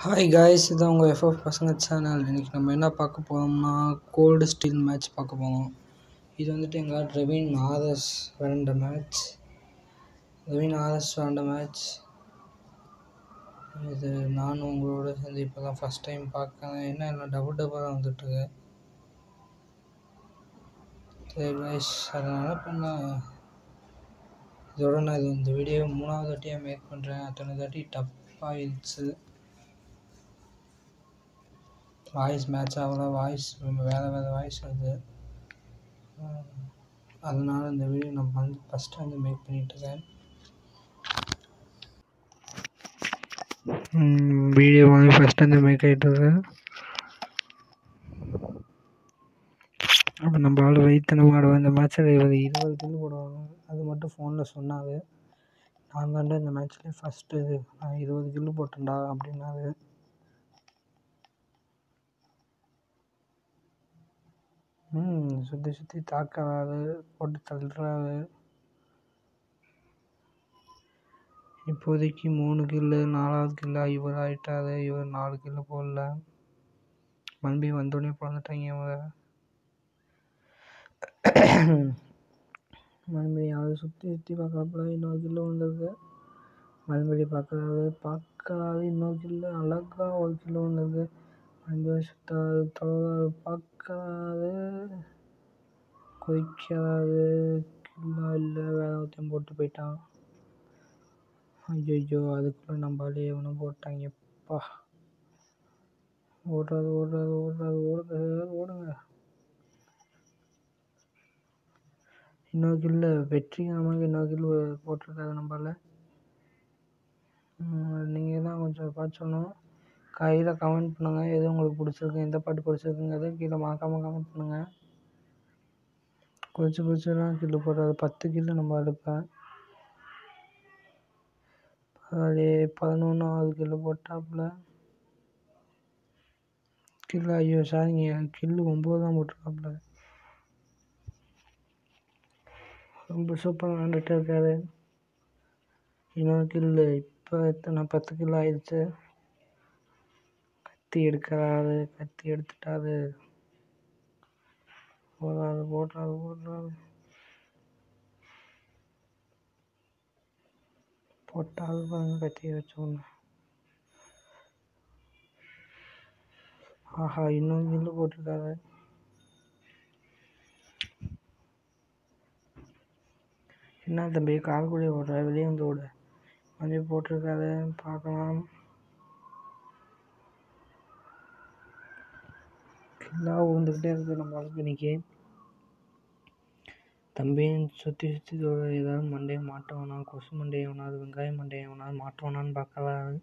hi guys இதான் உங்கள் FF பசங்க சேனல் இன்றைக்கி நம்ம என்ன பார்க்க போகிறோம்னா கோல்டு ஸ்டீல் மேட்ச் பார்க்க போகிறோம் இது வந்துட்டு எங்கள் ரெவின் ஆதர்ஸ் விளையாண்ட மேட்ச் ரெவின் ஆதர்ஸ் விளையாண்ட மேட்ச் இது நானும் உங்களோட சேர்ந்து இப்போ தான் ஃபஸ்ட் டைம் பார்க்குறேன் என்ன இல்லை டபுள் டபுள் தான் வந்துட்டுருக்கு சரி காய்ஸ் அதனால் பண்ண இதோட நான் இது இந்த வீடியோ மூணாவது வாட்டியாக மேக் பண்ணுறேன் அத்தனை தாட்டி டஃப் ஆயிடுச்சு வாய்ஸ் மேட்ச் ஆகல வாய்ஸ் வேறு வேறு வாய்ஸ் வருது அதனால் இந்த வீடியோ நான் வந்து ஃபஸ்ட்டு வந்து மேக் பண்ணிகிட்ருக்கேன் வீடியோ வந்து ஃபஸ்ட் வந்து மேக் ஆகிட்டுருக்கேன் அப்போ நம்ம ஆள் வைத்தனம் ஆடுவோம் இந்த மேட்ச்சில் இருபது இருபது கில் போடுவாங்க அது மட்டும் ஃபோனில் சொன்னார் நான் தாண்டா இந்த மேட்ச்லேயே ஃபஸ்ட்டு நான் இருபது கில்லு போட்டேன்டா அப்படின்னாரு ம் சுற்றி சுற்றி தாக்குறாரு போட்டு தள்ளுறாரு இப்போதைக்கு மூணு கில்லு நாலாவது கில்லா இவர் ஆகிட்டாரு இவர் நாலு கில்லு போடல மறுபடியும் வந்தோடனே பிறந்துட்டாங்க இவங்க மறுபடியும் அதை சுற்றி சுற்றி பார்க்கறாப்புல இன்னொரு கில்லு வந்திருக்கு மறுபடியும் பார்க்குறாரு பார்க்குறாரு இன்னொரு கில்லு அழகாக ஒரு கில்லு வந்திருக்கு மறுபடியும் சுற்றுறாரு தொழுறாரு பார்க்குறாரு கொதிக்கிறாரு கில்லா இல்லை வேற ஒருத்தன் போட்டு போயிட்டான் ஐயோ அதுக்குள்ளே நம்மளாலே எவனும் போட்டாங்கப்பா ஓடுறாரு ஓடுறாரு ஓடுறாரு ஓடுங்க ஓடுங்க இன்னொரு கில்லு வெற்றிகரமாக இன்னொரு கில்லு போட்டிருக்காரு நம்மளால நீங்கள் தான் கொஞ்சம் பார்த்து சொல்லணும் கையில் கமெண்ட் பண்ணுங்கள் எது உங்களுக்கு பிடிச்சிருக்கு எந்த பாட்டு பிடிச்சிருக்குங்கிறத கீழே மறக்காமல் கமெண்ட் பண்ணுங்கள் கொஞ்சம் கொஞ்சம் கில்லு போடுறாரு பத்து கில்லு நம்ம எடுப்பேன் பரவாயில்லையே பதினொன்றாவது கில்லு போட்டாப்புல கில்லு ஐயோ சாரிங்க கில்லு ஒம்பது தான் போட்டிருக்காப்புல ரொம்ப சூப்பராக விளாண்டுட்டு இருக்காரு இன்னொரு கில்லு இப்போ எத்தனை பத்து கிலோ ஆயிடுச்சு கத்தி எடுக்கிறாரு கத்தி எடுத்துட்டாரு ஓடுறாரு ஓடுறாரு ஓடுறாரு போட்டால் பாருங்க கத்தி வச்சோன்னு ஆஹா இன்னொரு கில்லு போட்டிருக்காரு என்ன தம்பி கால் கூட ஓடுற வெளியே வந்து ஓடு மறுபடியும் போட்டிருக்காரு பார்க்கலாம் கில்லா விழுந்துக்கிட்டே இருக்குது நம்ம ஆளுக்கு இன்னைக்கு தம்பியும் சுற்றி சுற்றி ஏதாவது மண்டையை மாட்டவனா கொசு மண்டையை எவனாவது வெங்காய மண்டையை எவனாவது மாட்டவனான்னு பார்க்கறாரு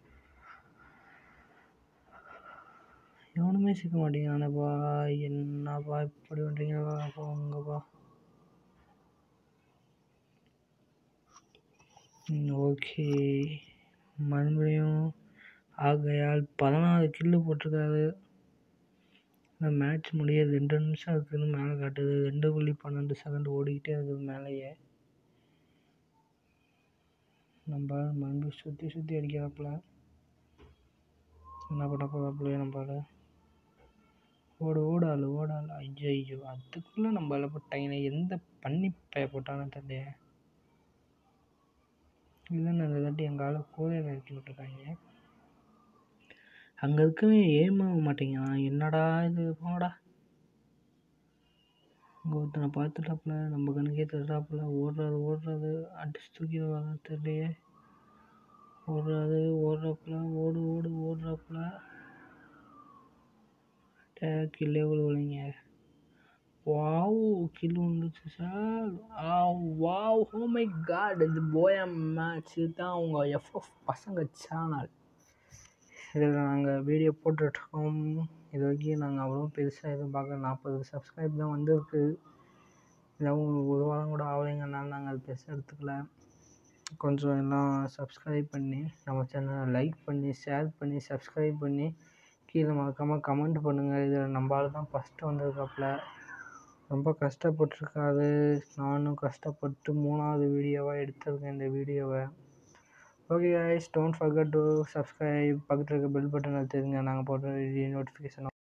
எவனுமே சிக்க மாட்டேங்கிறானப்பா என்னப்பா இப்படி பண்ணுறீங்களா போங்கப்பா ஓகே மறுபடியும் ஆகையால் பதினாறு கில்லு போட்டிருக்காரு இந்த மேட்ச் முடிய ரெண்டு நிமிஷம் இருக்குதுன்னு மேலே காட்டுது ரெண்டு புள்ளி பன்னெண்டு செகண்ட் ஓடிக்கிட்டே இருக்குது மேலேயே நம்ம மறுபடியும் சுற்றி சுற்றி அடிக்கிறாப்புல என்ன பண்ண போகிறாப்புலையே நம்மளால ஓடு ஓடாள் ஓடாள் ஐயோ ஐயோ அதுக்குள்ளே நம்மளால போட்டாங்க எந்த பண்ணி பய போட்டானு தெரியல இல்லைன்னு அந்த தாட்டி எங்கள் ஆளை கோதையில் இறக்கி விட்ருக்காங்க அங்கே இருக்கவே ஏமாக மாட்டேங்கிறான் என்னடா இது போடா அங்கே ஒருத்தனை பார்த்துட்டாப்புல நம்ம கணக்கே தர்றாப்புல ஓடுறாரு ஓடுறாரு அடிச்சு தூக்கிடுவாங்க தெரியலையே ஓடுறாரு ஓடுறாப்புல ஓடு ஓடு ஓடுறாப்புல கில்லே விழுவலைங்க வாவ் கில் வந்துச்சு சார் ஆ வாவ் ஹோ மை காட் இது போயம் மேட்ச் இதுதான் உங்கள் எஃப்எஃப் பசங்க சேனல் இதில் நாங்கள் வீடியோ போட்டுட்ருக்கோம் இது வரைக்கும் நாங்கள் அவ்வளோ பெருசாக எதுவும் பார்க்கல நாற்பது சப்ஸ்கிரைப் தான் வந்திருக்கு இதான் ஒரு வாரம் கூட ஆகலைங்கனால நாங்கள் அது பெருசாக எடுத்துக்கல கொஞ்சம் எல்லாம் சப்ஸ்கிரைப் பண்ணி நம்ம சேனலை லைக் பண்ணி ஷேர் பண்ணி சப்ஸ்கிரைப் பண்ணி கீழே மறக்காமல் கமெண்ட் பண்ணுங்கள் இதில் நம்ம ஆள் தான் ஃபஸ்ட்டு வந்திருக்காப்புல ரொம்ப கஷ்டப்பட்டிருக்காரு நானும் கஷ்டப்பட்டு மூணாவது வீடியோவாக எடுத்திருக்கேன் இந்த வீடியோவை okay guys don't forget to subscribe பக்கத்தில் இருக்க பெல் பட்டன் அழுத்திடுங்க நாங்கள் போடுற நோட்டிஃபிகேஷன்